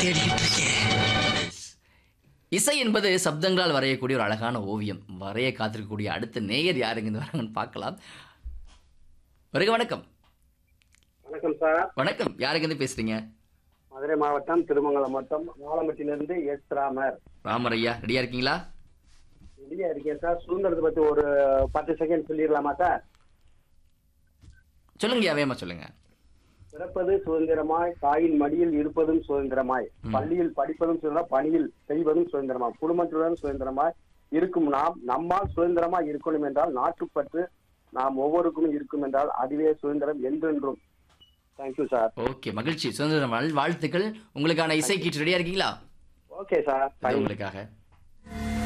தேடிக்கிட்டு இருக்கேன் இசை என்பது சப்தங்களால் வரையக்கூடிய ஒரு அழகான ஓவியம் வரைய காத்திருக்கக்கூடிய அடுத்த நேயர் யாருங்க இந்த வராங்கன்னு பார்க்கலாம் வருக வணக்கம் வணக்கம் சார் வணக்கம் யாருங்க இருந்து பேசுறீங்க மதுரை மாவட்டம் திருமங்கலம் மாவட்டம் ஆலம்பட்டியிலிருந்து எஸ் ராமர் ராமர் ஐயா ரெடியா இருக்கீங்களா வெளியே இருக்கேன் சார் சுதந்திரத்தை பத்தி ஒரு பத்து செகண்ட் சொல்லிடலாமா சார் சொல்லுங்க வேமா சொல்லுங்க பிறப்பது சுதந்திரமாய் தாயின் மடியில் இருப்பதும் சுதந்திரமாய் பள்ளியில் படிப்பதும் சுதந்திரம் பணியில் செய்வதும் சுதந்திரமாய் குடும்பத்துடன் சுதந்திரமாய் இருக்கும் நாம் நம்மால் சுதந்திரமாய் இருக்கணும் என்றால் நாட்டுப்பற்று நாம் ஒவ்வொருக்கும் இருக்கும் என்றால் அதுவே சுதந்திரம் என்றென்றும் தேங்க்யூ சார் ஓகே மகிழ்ச்சி சுதந்திர நாள் வாழ்த்துக்கள் உங்களுக்கான இசை கீற்று ரெடியா இருக்கீங்களா ஓகே சார் இது உங்களுக்காக